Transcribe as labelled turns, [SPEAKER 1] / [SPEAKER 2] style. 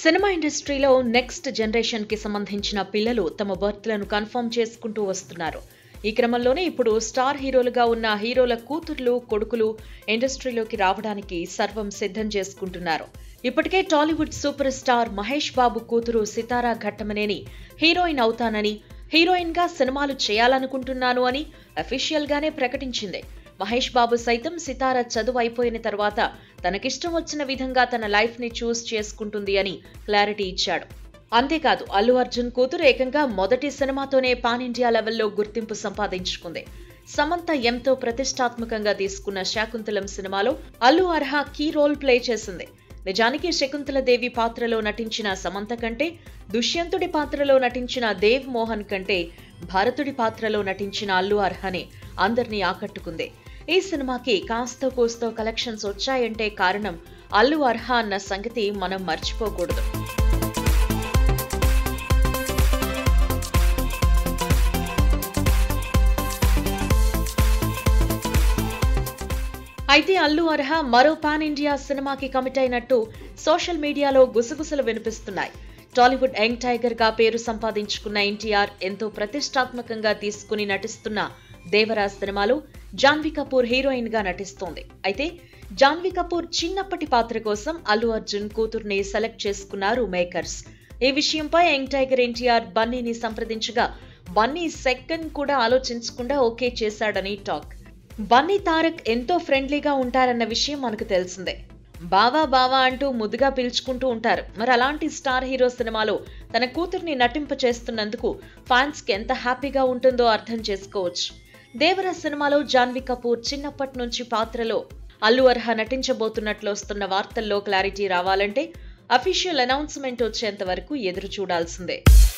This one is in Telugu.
[SPEAKER 1] సినిమా ఇండస్ట్రీలో నెక్స్ట్ జనరేషన్ కి సంబంధించిన పిల్లలు తమ బర్త్లను కన్ఫర్మ్ చేసుకుంటూ వస్తున్నారు ఈ క్రమంలోనే ఇప్పుడు స్టార్ హీరోలుగా ఉన్న హీరోల కూతుర్లు కొడుకులు ఇండస్ట్రీలోకి రావడానికి సర్వం సిద్ధం చేసుకుంటున్నారు ఇప్పటికే Tollywood super star Mahesh Babu కూతురు సితారా ఘట్టమనేని హీరోయిన్ అవుతానని హీరోయిన్ గా సినిమాలు చేయాలనుకుంటున్నాను అని అఫీషియల్ గానే ప్రకటించింది మహేష్ బాబు సైతం సితార చదువు అయిపోయిన తర్వాత తనకిష్టం వచ్చిన విధంగా తన లైఫ్ ని చూస్ చేసుకుంటుంది అని క్లారిటీ ఇచ్చాడు అంతేకాదు అల్లు అర్జున్ కూతురు ఏకంగా మొదటి సినిమాతోనే పాన్ ఇండియా లెవెల్లో గుర్తింపు సంపాదించుకుంది సమంత ఎంతో ప్రతిష్టాత్మకంగా తీసుకున్న శాకుంతలం సినిమాలో Allu Arha key role play చేసింది నిజానికి శకుంతల దేవి పాత్రలో నటించిన సమంత కంటే దుష్యంతుడి పాత్రలో నటించిన దేవ్ మోహన్ కంటే భారతుడి పాత్రలో నటించిన అల్లు అర్హనే అందరినీ ఆకట్టుకుంది ఈ సినిమాకి కాస్తో కూస్తో కలెక్షన్స్ వచ్చాయంటే కారణం అల్లు అర్హ అన్న సంగతి మనం మర్చిపోకూడదు అయితే అల్లు అర్హ మరో పాన్ ఇండియా సినిమాకి కమిట్ అయినట్టు సోషల్ మీడియాలో గుసగుసలు వినిపిస్తున్నాయి టాలీవుడ్ యంగ్ టైగర్ గా పేరు సంపాదించుకున్న ఎన్టీఆర్ ఎంతో ప్రతిష్టాత్మకంగా తీసుకుని నటిస్తున్న దేవరాజ్ సినిమాలో జాన్వీ కపూర్ హీరోయిన్ గా నటిస్తోంది అయితే జాన్వీ కపూర్ చిన్నప్పటి పాత్ర కోసం అల్లు అర్జున్ కూతుర్ని సెలెక్ట్ చేసుకున్నారు మేకర్స్ ఈ విషయంపై యంగ్ టైగర్ ఎన్టీఆర్ బన్నీని సంప్రదించగా బన్నీ సెకండ్ కూడా ఆలోచించకుండా ఓకే చేశాడని టాక్ బన్నీ తారక్ ఎంతో ఫ్రెండ్లీగా ఉంటారన్న విషయం మనకు తెలిసిందే బావా బావా అంటూ ముద్దుగా పిలుచుకుంటూ ఉంటారు మరి అలాంటి స్టార్ హీరో సినిమాలో తన కూతుర్ని నటింప చేస్తున్నందుకు ఫ్యాన్స్ కి ఎంత హ్యాపీగా ఉంటుందో అర్థం చేసుకోవచ్చు దేవర సినిమాలో జాన్వీ కపూర్ చిన్నప్పటి నుంచి పాత్రలో అల్లు అర్హ నటించబోతున్నట్లు వస్తున్న వార్తల్లో క్లారిటీ రావాలంటే అఫీషియల్ అనౌన్స్మెంట్ వచ్చేంత వరకు ఎదురు చూడాల్సిందే